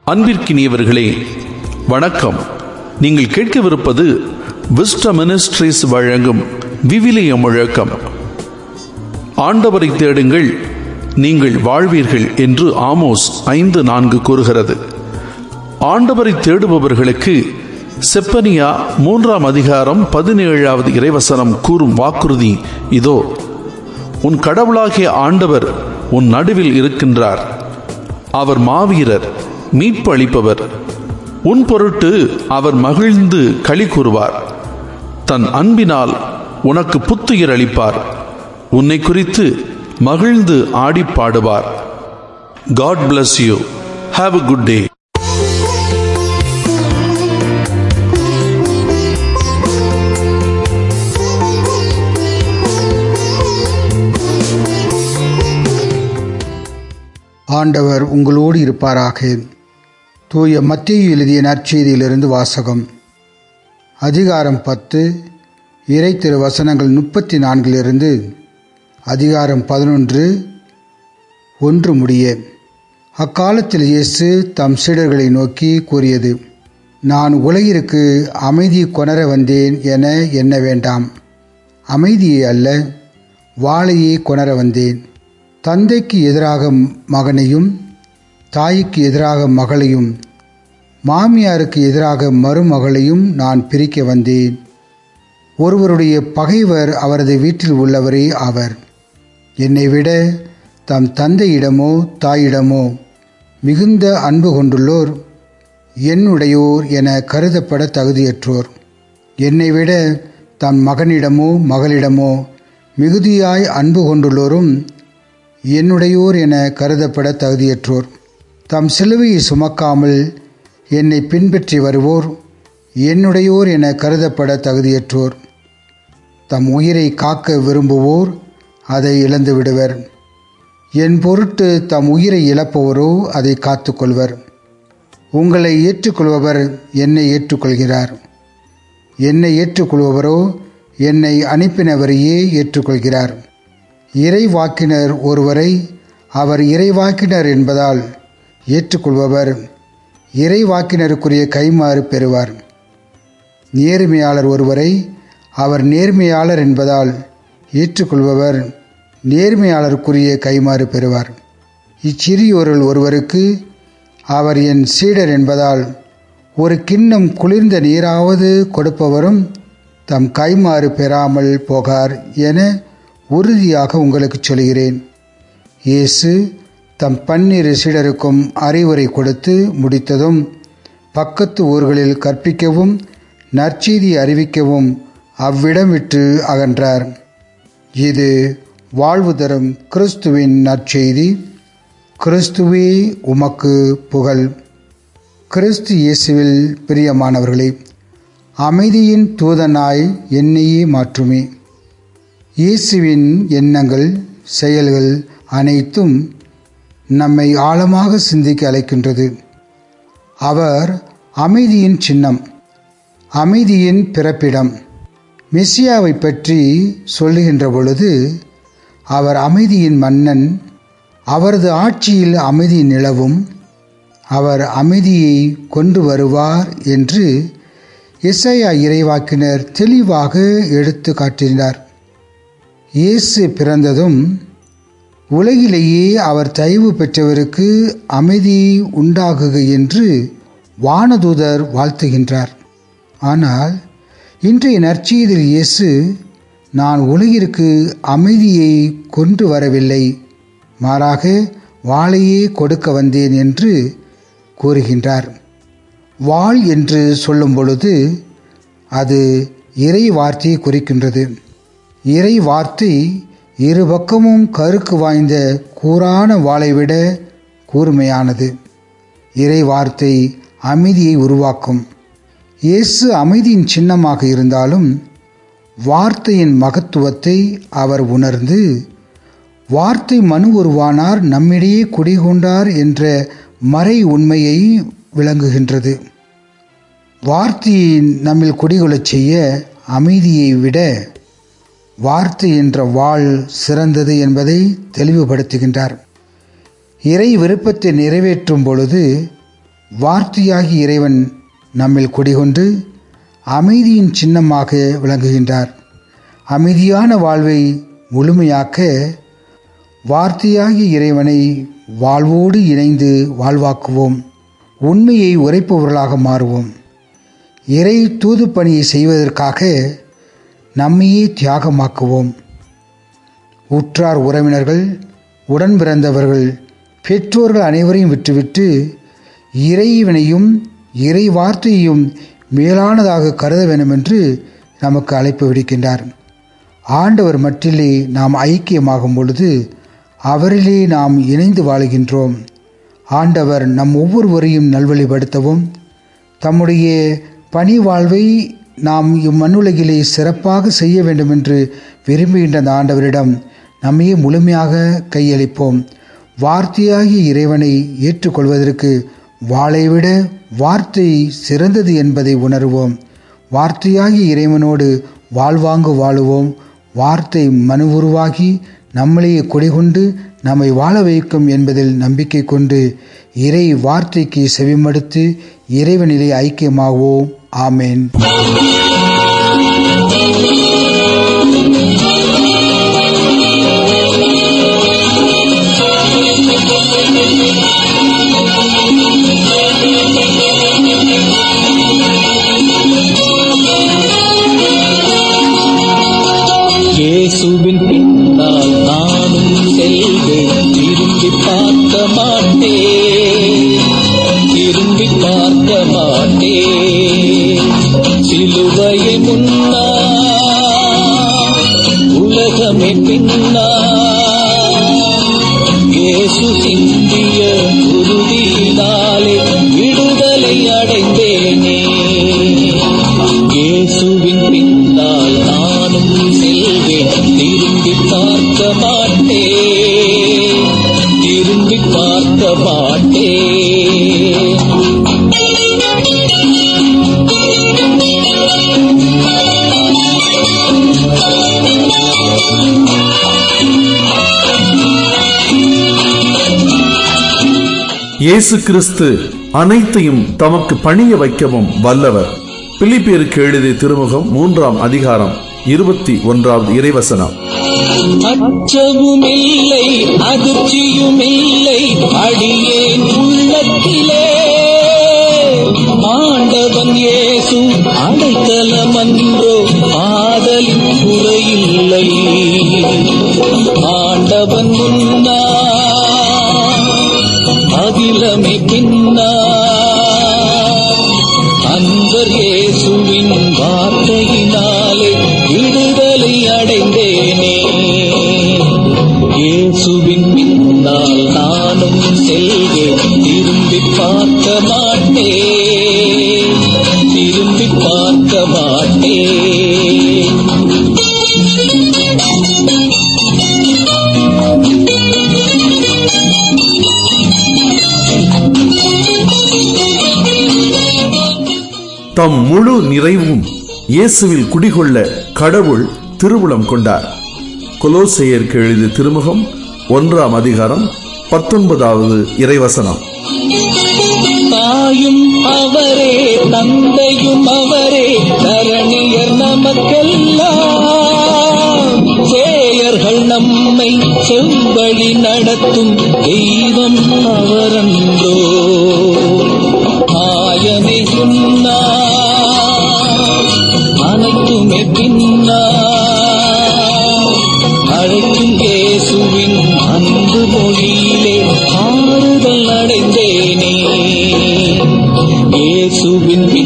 அன்பிற்கினியவர்களே வணக்கம் நீங்கள் கேட்கவிருப்பது விஸ்ட மினிஸ்ட்ரிஸ் வழங்கும் விவிலிய முழக்கம் ஆண்டவரை தேடுங்கள் நீங்கள் வாழ்வீர்கள் என்று ஆமோஸ் ஐந்து நான்கு கூறுகிறது ஆண்டவரை தேடுபவர்களுக்கு செப்பனியா மூன்றாம் அதிகாரம் பதினேழாவது இறைவசனம் கூறும் வாக்குறுதி இதோ உன் கடவுளாகிய ஆண்டவர் உன் நடுவில் இருக்கின்றார் அவர் மாவீரர் மீட்பு அளிப்பவர் உன் பொருட்டு அவர் மகிழ்ந்து களி கூறுவார் தன் அன்பினால் உனக்கு புத்துயிர் அளிப்பார் உன்னை குறித்து மகிழ்ந்து ஆடி பாடுவார் God bless you have a good day ஆண்டவர் உங்களோடு இருப்பாராக தூய மத்திய எழுதிய நற்செய்தியிலிருந்து வாசகம் அதிகாரம் பத்து இறை திரு வசனங்கள் முப்பத்தி நான்கிலிருந்து அதிகாரம் பதினொன்று ஒன்று முடிய அக்காலத்தில் இயேசு தம் சீடர்களை நோக்கி கூறியது நான் உலகிற்கு அமைதி கொணர வந்தேன் என எண்ண வேண்டாம் அமைதியை அல்ல வாழையை கொணர வந்தேன் தந்தைக்கு எதிராக மகனையும் தாய்க்கு எதிராக மகளையும் மாமியாருக்கு எதிராக மருமகளையும் நான் பிரிக்க வந்தேன் ஒருவருடைய பகைவர் அவரது வீட்டில் உள்ளவரே ஆவர் என்னை விட தம் தந்தையிடமோ தாயிடமோ மிகுந்த அன்பு கொண்டுள்ளோர் என்னுடையோர் என கருதப்பட தகுதியற்றோர் என்னை விட தம் மகனிடமோ மகளிடமோ மிகுதியாய் அன்பு கொண்டுள்ளோரும் என்னுடையோர் என கருதப்பட தகுதியற்றோர் தம் சிலுவையை சுமக்காமல் என்னை பின்பற்றி வருவோர் என்னுடையோர் என கருதப்பட தகுதியற்றோர் தம் உயிரை காக்க விரும்புவோர் அதை இழந்து விடுவர் என் பொருட்டு தம் உயிரை இழப்பவரோ அதை காத்துக்கொள்வர் உங்களை ஏற்றுக்கொள்பவர் என்னை ஏற்றுக்கொள்கிறார் என்னை ஏற்றுக்கொள்பவரோ என்னை அனுப்பினவரையே ஏற்றுக்கொள்கிறார் இறைவாக்கினர் ஒருவரை அவர் இறைவாக்கினர் என்பதால் ஏற்றுக்கொள்பவர் இறைவாக்கினருக்குரிய கைமாறு பெறுவார் நேர்மையாளர் ஒருவரை அவர் நேர்மையாளர் என்பதால் ஏற்றுக்கொள்பவர் நேர்மையாளருக்குரிய கைமாறு பெறுவார் இச்சிறியோரில் ஒருவருக்கு அவர் என் சீடர் என்பதால் ஒரு கிண்ணம் குளிர்ந்த நீராவது கொடுப்பவரும் தம் கைமாறு பெறாமல் போகார் என உறுதியாக உங்களுக்கு சொல்கிறேன் இயேசு தம் பன்னிரு சீடருக்கும் அறிவுரை கொடுத்து முடித்ததும் பக்கத்து ஊர்களில் கற்பிக்கவும் நற்செய்தி அறிவிக்கவும் அவ்விடம் விட்டு அகன்றார் இது வாழ்வு தரும் கிறிஸ்துவின் நற்செய்தி கிறிஸ்துவே உமக்கு புகழ் கிறிஸ்து இயேசுவில் பிரியமானவர்களே அமைதியின் தூதனாய் என்னையே மாற்றுமே இயேசுவின் எண்ணங்கள் செயல்கள் அனைத்தும் நம்மை ஆழமாக சிந்திக்க அழைக்கின்றது அவர் அமைதியின் சின்னம் அமைதியின் பிறப்பிடம் மெஸ்ஸியாவை பற்றி சொல்லுகின்ற பொழுது அவர் அமைதியின் மன்னன் அவரது ஆட்சியில் அமைதி நிலவும் அவர் அமைதியை கொண்டு வருவார் என்று இசையா இறைவாக்கினர் தெளிவாக எடுத்து காட்டினார் இயேசு பிறந்ததும் உலகிலேயே அவர் தயவு பெற்றவருக்கு அமைதி உண்டாகுக என்று வானதூதர் வாழ்த்துகின்றார் ஆனால் இன்றைய நற்செய்தியில் இயேசு நான் உலகிற்கு அமைதியை கொண்டு வரவில்லை மாறாக வாளையே கொடுக்க வந்தேன் என்று கூறுகின்றார் வாழ் என்று சொல்லும் பொழுது அது இறை வார்த்தையை குறிக்கின்றது இறை வார்த்தை இரு பக்கமும் கருக்கு வாய்ந்த கூரான வாளை விட கூர்மையானது இறை வார்த்தை அமைதியை உருவாக்கும் இயேசு அமைதியின் சின்னமாக இருந்தாலும் வார்த்தையின் மகத்துவத்தை அவர் உணர்ந்து வார்த்தை மனு உருவானார் நம்மிடையே குடிகொண்டார் என்ற மறை உண்மையை விளங்குகின்றது வார்த்தையை நம்மில் குடிகொள்ளச் செய்ய அமைதியை விட வார்த்தை என்ற வாழ் சிறந்தது என்பதை தெளிவுபடுத்துகின்றார் இறை விருப்பத்தை நிறைவேற்றும் பொழுது வார்த்தையாகி இறைவன் நம்மில் குடிகொண்டு அமைதியின் சின்னமாக விளங்குகின்றார் அமைதியான வாழ்வை முழுமையாக்க வார்த்தையாகிய இறைவனை வாழ்வோடு இணைந்து வாழ்வாக்குவோம் உண்மையை உரைப்பவர்களாக மாறுவோம் இறை தூது பணியை செய்வதற்காக நம்மையே தியாகமாக்குவோம் உற்றார் உறவினர்கள் உடன் பிறந்தவர்கள் பெற்றோர்கள் அனைவரையும் விட்டுவிட்டு இறைவனையும் இறை வார்த்தையையும் மேலானதாக கருத வேண்டும் என்று நமக்கு அழைப்பு விடுக்கின்றார் ஆண்டவர் மட்டிலே நாம் ஐக்கியமாகும் பொழுது அவரிலே நாம் இணைந்து வாழுகின்றோம் ஆண்டவர் நம் ஒவ்வொருவரையும் நல்வழிப்படுத்தவும் தம்முடைய பணி வாழ்வை நாம் இம்மண்ணுலகிலே சிறப்பாக செய்ய வேண்டும் என்று விரும்புகின்ற அந்த ஆண்டவரிடம் நம்மையே முழுமையாக கையளிப்போம் வார்த்தையாகிய இறைவனை ஏற்றுக்கொள்வதற்கு வாளை விட வார்த்தை சிறந்தது என்பதை உணர்வோம் வார்த்தையாகிய இறைவனோடு வாழ்வாங்கு வாழுவோம் வார்த்தை மனு உருவாகி நம்மளையே கொடிகொண்டு நம்மை வாழ வைக்கும் என்பதில் நம்பிக்கை கொண்டு இறை வார்த்தைக்கு செவிமடுத்து இறைவனிலே ஐக்கியமாவோம் ஆமேன் இயேசுவின் பின்னால் நானும் செல்வேன் திரும்பி பார்க்க மாட்டேன் திரும்பி பார்க்க மாட்டேன் சிலுவையை முன்னா உலகமே பின்னா இயேசு சிந்திய குருதியினாலே விடுதலை அடைந்தேனே இயேசுவின் பின்னால் நானும் செல்வேன் திரும்பி பார்க்க மாட்டேன் திரும்பி பார்க்க மாட்டேன் இயேசு கிறிஸ்து அனைத்தையும் தமக்கு பணிய வைக்கவும் வல்லவர் பிலிப்பியருக்கு எழுதிய திருமுகம் மூன்றாம் அதிகாரம் இருபத்தி ஒன்றாவது இறைவசனம் அச்சமும் இல்லை அதிர்ச்சியும் இல்லை அடியேன் உள்ளத்திலே ஆண்டவன் இயேசு அடைக்கலமன்றோ ஆதலின் குறையில்லை ஆண்டவன் முன்னா அகிலமே பின்னா அன்பர் இயேசுவின் வார்த்தையினாலே விடுதலை அடைந்தேனே இயேசுவின் பின்னால் நானும் செல்வேன் திரும்பி பார்க்க மாட்டேன் திரும்பி பார்க்க மாட்டேன் தம் முழு நிறைவும் இயேசுவில் குடிகொள்ள கடவுள் திருவுளம் கொண்டார் கொலோசையருக்கு எழுதிய திருமுகம் ஒன்றாம் அதிகாரம் பத்தொன்பதாவது இறைவசனம் தாயும் அவரே தந்தையும் அவரே தரணியர் நமக்கெல்லாம் சேயர்கள் நம்மை செவ்வழி நடத்தும் தெய்வம் அவரன்றோ ஆயனை சொன்னா அனைத்துமே பின்னா அழைக்கும் இயேசுவின் அன்பு மொழியிலே ஆறுதல் அடைந்தேனே இயேசுவின்